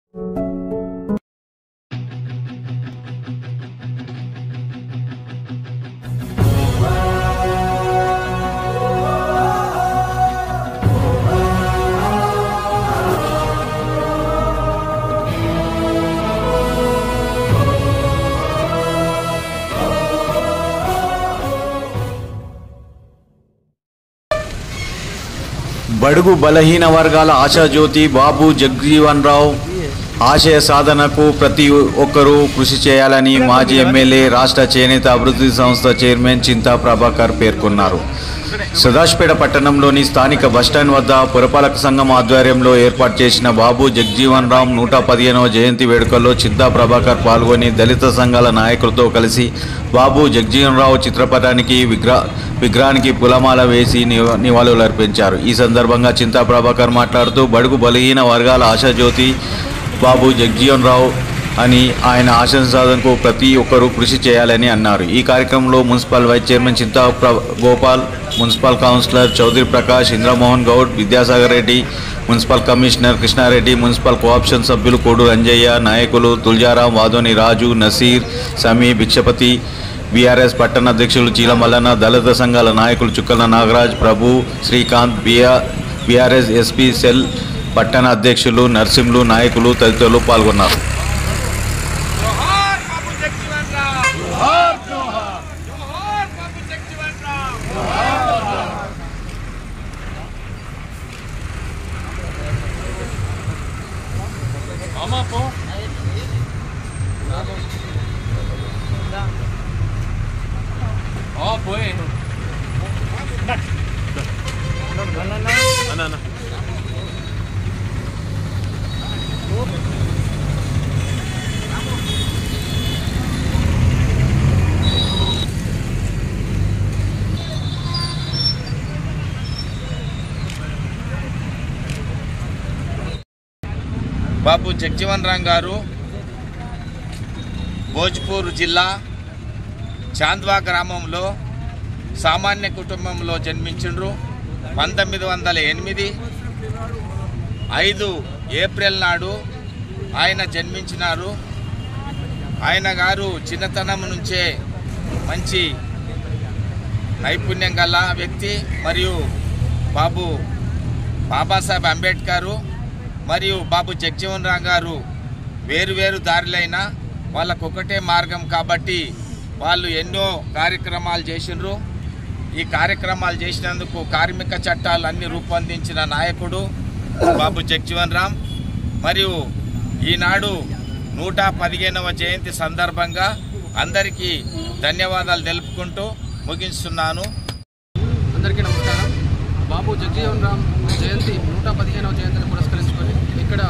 బడుగు బలహీన వర్గాల ఆశాజ్యోతి బాబు జగ్జీవన్ రావు ఆశయ సాధనకు ప్రతి ఒక్కరూ కృషి చేయాలని మాజీ ఎమ్మెల్యే రాష్ట్ర చేనేత అభివృద్ధి సంస్థ చైర్మన్ చింతా ప్రభాకర్ పేర్కొన్నారు సదాశిపేట పట్టణంలోని స్థానిక బస్టాండ్ వద్ద పురపాలక సంఘం ఆధ్వర్యంలో ఏర్పాటు చేసిన బాబు జగ్జీవన్ రామ్ నూట పదిహేనవ జయంతి వేడుకల్లో చింతా ప్రభాకర్ పాల్గొని దళిత సంఘాల నాయకులతో కలిసి బాబు జగ్జీవన్ రావు చిత్రపటానికి విగ్రహ విగ్రహానికి పులమాల వేసి నివ- నివాళులర్పించారు ఈ సందర్భంగా చింతా ప్రభాకర్ మాట్లాడుతూ బడుగు బలహీన వర్గాల ఆశాజ్యోతి బాబు జగ్జీవన్ రావు అని ఆయన ఆశయ సాధనకు ప్రతి ఒక్కరూ కృషి చేయాలని అన్నారు ఈ కార్యక్రమంలో మున్సిపల్ వైస్ చైర్మన్ చింతా ప్ర- Gopal municipal councillor Chowdary Prakash Indramohan Goud Vidyasagar Reddy municipal commissioner Krishna Reddy municipal co-option సభ్యులు కోడు రంజయ్య నాయకులు తుల్జారాం వాదోని రాజు నసీర్ సమీ భిక్షపతి బీఆర్ఎస్ పట్టణ అధ్యక్షులు చీల మల్లన్న దళిత సంఘాల నాయకులు Chukkala Nagaraj Prabhu Srikanth BR BRS SP cell పట్టణ అధ్యక్షులు నర్సింలు నాయకులు తదితరులు పాల్గొన్నారు జోహార్ బాబు జగ్జీవన్ రామ్ జోహార్ జోహార్ జోహార్ బాబు జగ్జీవన్ రామ్ మామా పో ఆ పోయి అన్న అన్న బాబు జగ్జీవన్ రామ్ గారు భోజ్పూర్ జిల్లా చాంద్వా గ్రామంలో సామాన్య కుటుంబంలో జన్మించిండ్రు పంతొమ్మిది వందల ఎనిమిది ఐదు ఏప్రిల్ నాడు ఆయన జన్మించినారు ఆయన గారు చిన్నతనం నుంచే మంచి నైపుణ్యం గల వ్యక్తి మరియు బాబు బాబాసాహెబ్ అంబేద్కరు మరియు బాబు జగ్జీవన్ రామ్ గారు వేరు వేరు దారులైన వాళ్ళకు ఒకటే మార్గం కాబట్టి వాళ్ళు ఎన్నో కార్యక్రమాలు చేసిండ్రు ఈ కార్యక్రమాలు చేసినందుకు కార్మిక చట్టాలు అన్ని రూపొందించిన నాయకుడు బాబు జగ్జీవన్ రామ్ మరియు ఈనాడు నూట పదిహేనవ జయంతి సందర్భంగా అందరికీ ధన్యవాదాలు తెలుపుకుంటూ ముగిస్తున్నాను అందరికీ నమస్కారం బాబు జగ్జీవన్ రామ్ జయంతి నూట పదిహేనవ జయంతిని పురస్కరించుకొని ఇక్కడ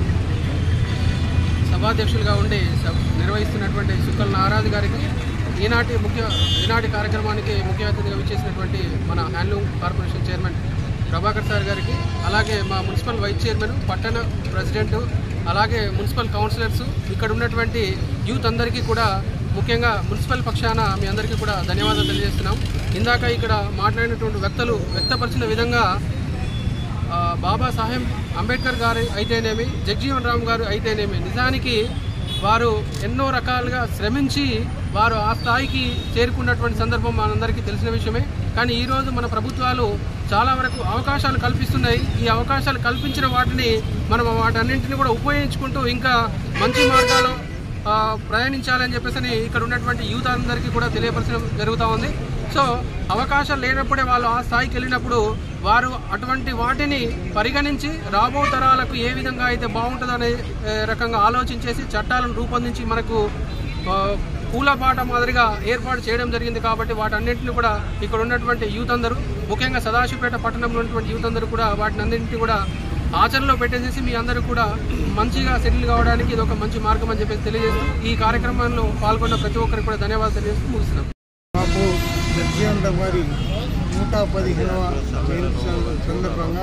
సభాధ్యక్షులుగా ఉండి సభ- నిర్వహిస్తున్నటువంటి సుక్కల్ నారాజు గారికి ఈనాటి ముఖ్య ఈనాటి కార్యక్రమానికి ముఖ్య అతిథిగా విచ్చేసినటువంటి మన handloom corporation chairman Prabhakar sir గారికి అలాగే మా మున్సిపల్ వైస్ చైర్మన్ పట్టణ ప్రెసిడెంట్ అలాగే మున్సిపల్ కౌన్సిలర్స్ ఇక్కడ ఉన్నటువంటి యూత్ అందరికీ కూడా ముఖ్యంగా మున్సిపల్ పక్షాన మీ అందరికీ కూడా ధన్యవాదాలు తెలియజేస్తున్నాం ఇందాక ఇక్కడ మాట్లాడినటువంటి వ్యక్తులు వ్యక్తపరిచిన విధంగా ఆ, బాబాసాహెబ్ అంబేద్కర్ గారు అయితేనేమి జగ్జీవన్ రామ్ గారు అయితేనేమి నిజానికి వారు ఎన్నో రకాలుగా శ్రమించి వారు ఆ స్థాయికి చేరుకున్నటువంటి సందర్భం మనందరికీ తెలిసిన విషయమే కానీ ఈరోజు మన ప్రభుత్వాలు చాలా వరకు అవకాశాలు కల్పిస్తున్నాయి ఈ అవకాశాలు కల్పించిన వాటిని మనం వాటన్నింటిని కూడా ఉపయోగించుకుంటూ ఇంకా మంచి మార్గాలు ఆ, ప్రయాణించాలని చెప్పేసి ఇక్కడ ఉన్నటువంటి యూత్ అందరికీ కూడా తెలియపరచడం జరుగుతూ ఉంది సో అవకాశాలు లేనప్పుడే వాళ్ళు ఆ స్థాయికి వెళ్ళినప్పుడు వారు అటువంటి వాటిని పరిగణించి రాబో తరాలకు ఏ విధంగా అయితే బాగుంటుందనే ఏ, రకంగా ఆలోచించేసి చట్టాలను రూపొందించి మనకు ఆ, పూలపాట మాదిరిగా ఏర్పాటు చేయడం జరిగింది కాబట్టి వాటన్నింటిని కూడా ఇక్కడ ఉన్నటువంటి యూత్ అందరూ ముఖ్యంగా సదాశివపేట పట్టణంలో ఉన్నటువంటి యూత్ అందరూ కూడా వాటిని అన్నింటినీ కూడా ఆచరణలో పెట్టేసేసి మీ అందరూ కూడా మంచిగా సెటిల్ కావడానికి ఇది ఒక మంచి మార్గం అని చెప్పేసి తెలియజేస్తూ ఈ కార్యక్రమంలో పాల్గొన్న ప్రతి ఒక్కరికి కూడా ధన్యవాదాలు తెలియజేస్తూ ముగిస్తున్నాం బాబు జగ్జీవన్ రామ్ గారి నూట పదిహేనవ జయంతి సం- సందర్భంగా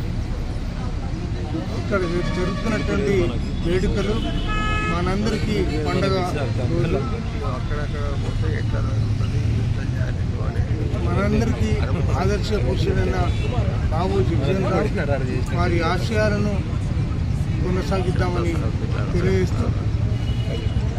ఇక్కడ జరుగుతున్నటువంటి వేడుకలు మనందరికీ పండగ రోజు మనందరికీ ఆదర్శ పురుషుడైన బాబు జగ్జీవన్ రామ్ వారి ఆశయాలను కొనసాగిద్దామని తెలియజేస్తూ